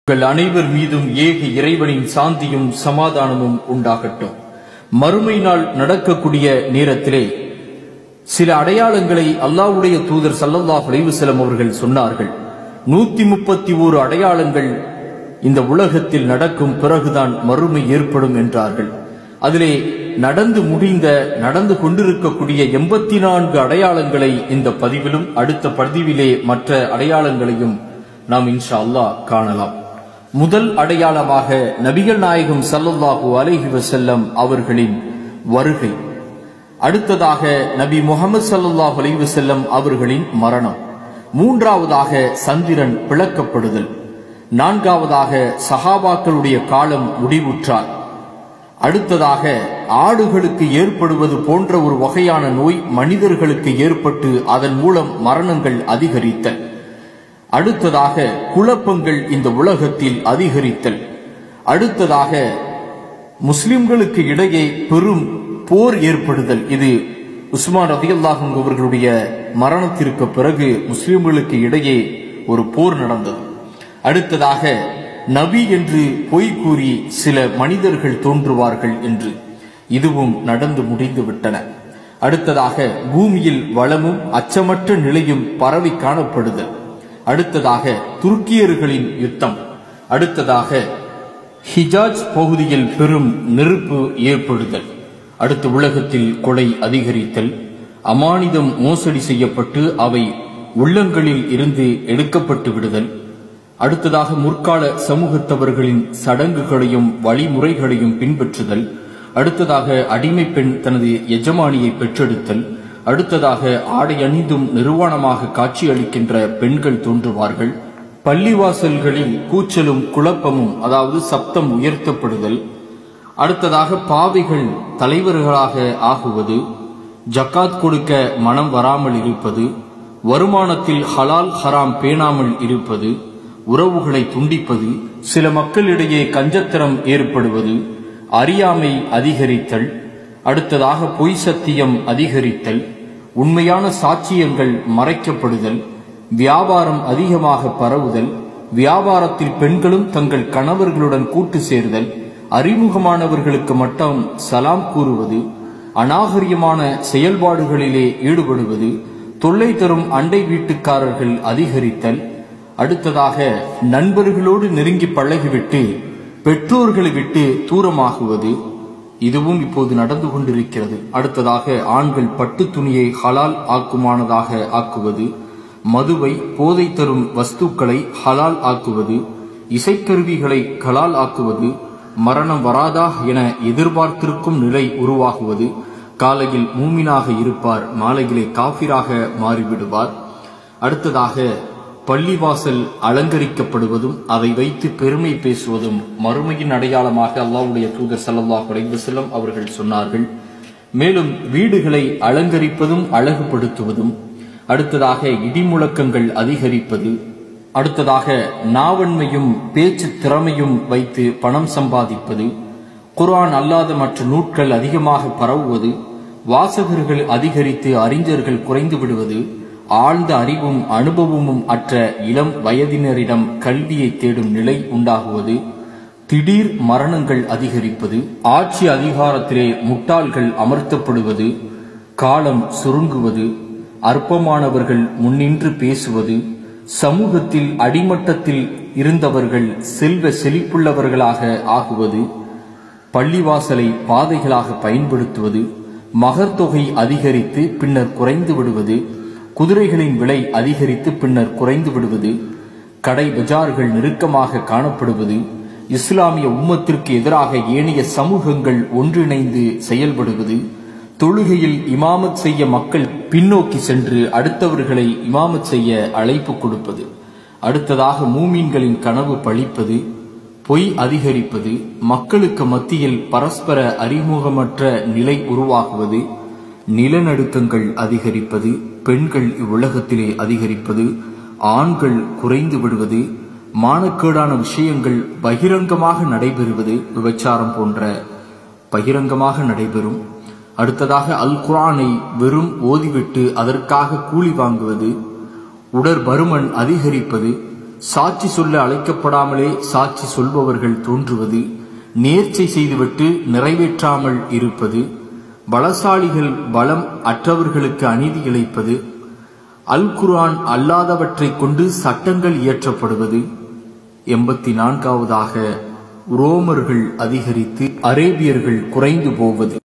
உங்கள் அனைவர் மீதும் ஏக இறைவனின் சாந்தியும் சமாதானமும் உண்டாகட்டும் மறுமை நாள் நடக்கக்கூடிய நேரத்திலே சில அடையாளங்களை அல்லாஹ்வுடைய தூதர் ஸல்லல்லாஹு அலைஹி வஸல்லம் அவர்கள் சொன்னார்கள் நூத்தி முப்பத்தி ஓரு அடையாளங்கள் இந்த உலகத்தில் நடக்கும் பிறகுதான் மறுமை ஏற்படும் என்றார்கள் அதிலே நடந்து முடிந்த நடந்து கொண்டிருக்கக்கூடிய எண்பத்தி நான்கு அடையாளங்களை இந்த பதிவிலும் அடுத்த பதிவிலே மற்ற அடையாளங்களையும் நாம் இன்ஷா அல்லாஹ் காணலாம் முதல் அடையாளமாக நபிகள் நாயகம் ஸல்லல்லாஹு அலைஹி வஸல்லம் அவர்களின் வருகை அடுத்ததாக நபி முகமது ஸல்லல்லாஹு அலைஹி வஸல்லம் அவர்களின் மரணம் மூன்றாவதாக சந்திரன் பிளக்கப்படுதல் நான்காவதாக சஹாபாக்களுடைய காலம் முடிவுற்றார் அடுத்ததாக ஆடுகளுக்கு ஏற்படுவது போன்ற ஒரு வகையான நோய் மனிதர்களுக்கு ஏற்பட்டு அதன் மூலம் மரணங்கள் அதிகரித்தல் அடுத்ததாக குழப்பங்கள் இந்த உலகத்தில் அதிகரித்தல் அடுத்ததாக முஸ்லிம்களுக்கு இடையே பெரும் போர் ஏற்படுதல் இது உஸ்மான் ரதியல்லாஹும் அவர்களுடைய மரணத்திற்கு பிறகு முஸ்லிம்களுக்கு இடையே ஒரு போர் நடந்தது அடுத்ததாக நபி என்று பொய் கூறி சில மனிதர்கள் தோன்றுவார்கள் என்று இதுவும் நடந்து முடிந்து விட்டன அடுத்ததாக பூமியில் வளமும் அச்சமற்ற நிலையும் பரவி காணப்படுதல் அடுத்ததாக துருக்கியர்களின் யுத்தம் அடுத்ததாக ஹிஜாஜ் பகுதியில் பெரும் நெருப்பு ஏற்படுதல் அடுத்த உலகத்தில் கொலை அதிகரித்தல் அமானிதம் மோசடி செய்யப்பட்டு அவை உள்ளங்களில் இருந்து எடுக்கப்பட்டு விடுதல் அடுத்ததாக முற்கால சமூகத்தவர்களின் சடங்குகளையும் வழிமுறைகளையும் பின்பற்றுதல் அடுத்ததாக அடிமை பெண் தனது எஜமானியை பெற்றெடுத்தல் அடுத்ததாக ஆடை அணிந்தும் நிர்வாணமாக காட்சியளிக்கின்ற பெண்கள் தோன்றுவார்கள் பள்ளிவாசல்களில் கூச்சலும் குழப்பமும் அதாவது சப்தம் உயர்த்தப்படுதல் அடுத்ததாக பாவிகள் தலைவர்களாக ஆகுவது ஜக்காத் கொடுக்க மனம் வராமல் இருப்பது வருமானத்தில் ஹலால் ஹராம் பேணாமல் இருப்பது உறவுகளை துண்டிப்பது சில மக்களிடையே கஞ்சத்தரம் ஏற்படுவது அறியாமை அதிகரித்தல் அடுத்ததாக பொய் சத்தியம் அதிகரித்தல் உண்மையான சாட்சியங்கள் மறைக்கப்படுதல் வியாபாரம் அதிகமாக பரவுதல் வியாபாரத்தில் பெண்களும் தங்கள் கணவர்களுடன் கூட்டு சேர்தல் அறிமுகமானவர்களுக்கு மட்டும் சலாம் கூறுவது அநாகரியமான செயல்பாடுகளிலே ஈடுபடுவது தொல்லை தரும் அண்டை வீட்டுக்காரர்கள் அதிகரித்தல் அடுத்ததாக நண்பர்களோடு நெருங்கி பழகிவிட்டு பெற்றோர்களை விட்டு தூரமாகுவது இதுவும் இப்போது நடந்து கொண்டிருக்கிறது அடுத்ததாக ஆண்கள் பட்டு துணியை ஹலால் ஆக்குமானதாக ஆக்குவது மதுவை போதை தரும் வஸ்துக்களை ஹலால் ஆக்குவது இசைக்கருவிகளை கலால் ஆக்குவது மரணம் வராதா என எதிர்பார்த்திருக்கும் நிலை உருவாகுவது காலையில் மூமினாக இருப்பார் மாலையிலே காபிராக மாறிவிடுவார் அடுத்ததாக பள்ளிவாசல் அலங்கரிக்கப்படுவதும் அதை வைத்து பெருமை பேசுவதும் மறுமையின் அடையாளமாக அல்லாஹ்வுடைய தூதர் ஸல்லல்லாஹு அலைஹி வஸல்லம் அவர்கள் சொன்னார்கள் மேலும் வீடுகளை அலங்கரிப்பதும் அழகுபடுத்துவதும் அடுத்ததாக இடிமுழக்கங்கள் அதிகரிப்பது அடுத்ததாக நாவன்மையும் பேச்சு திறமையும் வைத்து பணம் சம்பாதிப்பது குர்ஆன் அல்லாத மற்ற நூட்கள் அதிகமாக பரவுவது வாசகர்கள் அதிகரித்து அறிஞர்கள் குறைந்து விடுவது ஆழ்ந்த அறிவும் அனுபவமும் அற்ற இளம் வயதினரிடம் கல்வியை தேடும் நிலை உண்டாகுவது திடீர் மரணங்கள் அதிகரிப்பது ஆட்சி அதிகாரத்திலே முட்டாள்கள் அமர்த்தப்படுவது காலம் சுருங்குவது அற்பமானவர்கள் முன்னின்று பேசுவது சமூகத்தில் அடிமட்டத்தில் இருந்தவர்கள் செல்வ செழிப்புள்ளவர்களாக ஆகுவது பள்ளிவாசலை பாதைகளாக பயன்படுத்துவது மகர்தொகை அதிகரித்து பின்னர் குறைந்து விடுவது குதிரைகளின் விலை அதிகரித்து பின்னர் குறைந்து விடுவது கடை பஜார்கள் நெருக்கமாக காணப்படுவது இஸ்லாமிய உம்மத்திற்கு எதிராக ஏனைய சமூகங்கள் ஒன்றிணைந்து செயல்படுவது தொழுகையில் இமாமத் செய்ய மக்கள் பின்னோக்கி சென்று அடுத்தவர்களை இமாமத் செய்ய அழைப்பு கொடுப்பது அடுத்ததாக மூமீன்களின் கனவு பழிப்பது பொய் அதிகரிப்பது மக்களுக்கு மத்தியில் பரஸ்பர அறிமுகமற்ற நிலை உருவாகுவது நிலநடுக்கங்கள் அதிகரிப்பது பெண்கள் இவ்வுலகத்திலே அதிகரிப்பது ஆண்கள் குறைந்து விடுவது மானக்கேடான விஷயங்கள் பகிரங்கமாக நடைபெறுவது விபச்சாரம் போன்ற பகிரங்கமாக நடைபெறும் அடுத்ததாக அல் குரானை வெறும் ஓதிவிட்டு அதற்காக கூலி வாங்குவது உடற்பருமன் அதிகரிப்பது சாட்சி சொல்ல அழைக்கப்படாமலே சாட்சி சொல்பவர்கள் தோன்றுவது நேர்ச்சை செய்துவிட்டு நிறைவேற்றாமல் இருப்பது பலசாலிகள் பலம் அற்றவர்களுக்கு அநீதி இழைப்பது அல் குர்ஆன் அல்லாதவற்றைக் கொண்டு சட்டங்கள் இயற்றப்படுவது எண்பத்தி நான்காவதாக ரோமர்கள் அதிகரித்து அரேபியர்கள் குறைந்து போவது